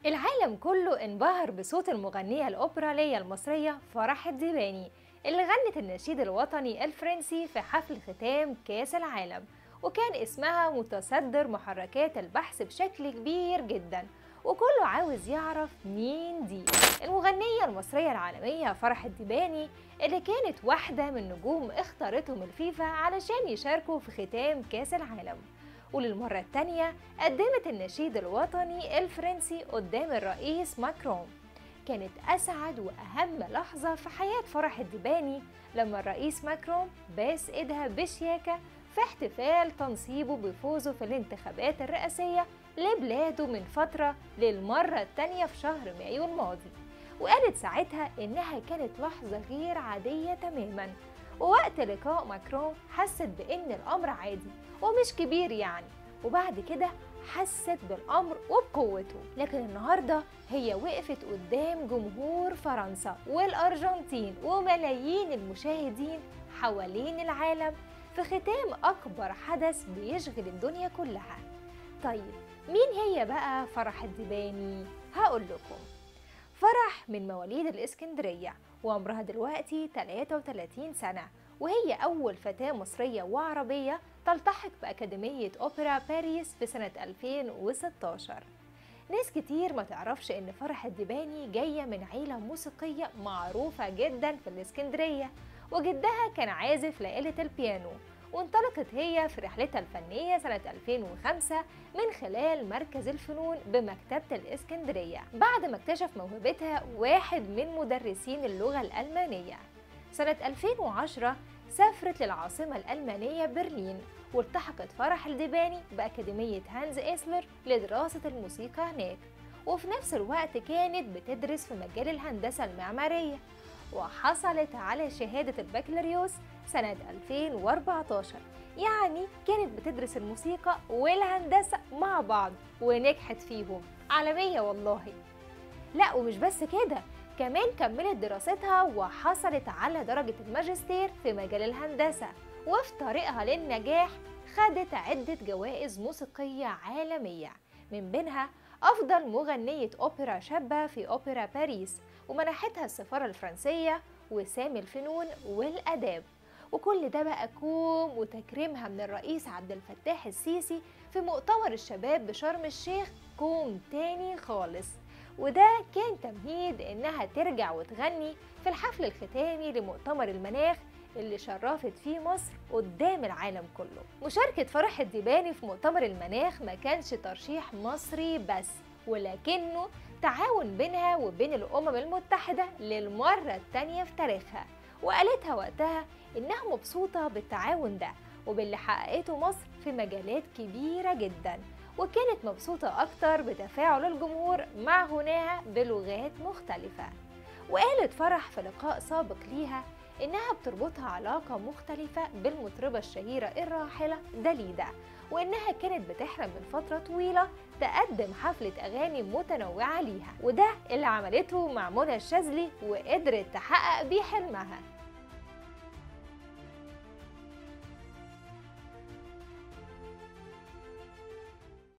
العالم كله انبهر بصوت المغنية الأوبرالية المصرية فرح الديباني اللي غنت النشيد الوطني الفرنسي في حفل ختام كأس العالم وكان اسمها متصدر محركات البحث بشكل كبير جدا وكله عاوز يعرف مين دي المغنية المصرية العالمية فرح الديباني اللي كانت واحدة من نجوم اختارتهم الفيفا علشان يشاركوا في ختام كأس العالم وللمرة التانية قدمت النشيد الوطني الفرنسي قدام الرئيس ماكرون كانت أسعد وأهم لحظة في حياة فرح الدباني لما الرئيس ماكرون باس إيدها بشياكة في احتفال تنصيبه بفوزه في الانتخابات الرئاسية لبلاده من فترة للمرة التانية في شهر مايو الماضي وقالت ساعتها إنها كانت لحظة غير عادية تماماً ووقت لقاء ماكرون حست بإن الأمر عادي ومش كبير يعني وبعد كده حست بالأمر وبقوته لكن النهاردة هي وقفت قدام جمهور فرنسا والأرجنتين وملايين المشاهدين حوالين العالم في ختام أكبر حدث بيشغل الدنيا كلها طيب مين هي بقى فرح الدباني؟ هقول لكم فرح من مواليد الإسكندرية وعمرها دلوقتي 33 سنة وهي أول فتاة مصرية وعربية تلتحق بأكاديمية أوبرا باريس في سنة 2016 ناس كتير ما تعرفش إن فرح الدباني جاية من عيلة موسيقية معروفة جدا في الإسكندرية وجدها كان عازف لآلة البيانو وانطلقت هي في رحلتها الفنية سنة 2005 من خلال مركز الفنون بمكتبة الإسكندرية بعد ما اكتشف موهبتها واحد من مدرسين اللغة الألمانية سنة 2010 سافرت للعاصمة الألمانية برلين والتحقت فرح الدباني بأكاديمية هانز إسلر لدراسة الموسيقى هناك وفي نفس الوقت كانت بتدرس في مجال الهندسة المعمارية وحصلت على شهادة البكالوريوس سنة 2014 يعني كانت بتدرس الموسيقى والهندسة مع بعض ونجحت فيهم عالمية والله لا ومش بس كده كمان كملت دراستها وحصلت على درجة الماجستير في مجال الهندسة وفي طريقها للنجاح خدت عدة جوائز موسيقية عالمية من بينها أفضل مغنية أوبرا شابة في أوبرا باريس ومنحتها السفارة الفرنسية وسام الفنون والآداب وكل ده بقى كوم وتكريمها من الرئيس عبد الفتاح السيسي في مؤتمر الشباب بشرم الشيخ كوم تاني خالص وده كان تمهيد انها ترجع وتغني في الحفل الختامي لمؤتمر المناخ اللي شرفت فيه مصر قدام العالم كله مشاركة فرح الديباني في مؤتمر المناخ ما كانش ترشيح مصري بس ولكنه تعاون بينها وبين الأمم المتحدة للمرة التانية في تاريخها وقالتها وقتها إنها مبسوطة بالتعاون ده وباللي حققته مصر في مجالات كبيرة جدا وكانت مبسوطة أكتر بتفاعل الجمهور مع غناها بلغات مختلفة وقالت فرح في لقاء سابق ليها إنها بتربطها علاقة مختلفة بالمطربة الشهيرة الراحلة داليدا وإنها كانت بتحلم من فترة طويلة تقدم حفلة أغاني متنوعة ليها وده اللي عملته مع منى الشاذلي وقدرت تحقق بيه حلمها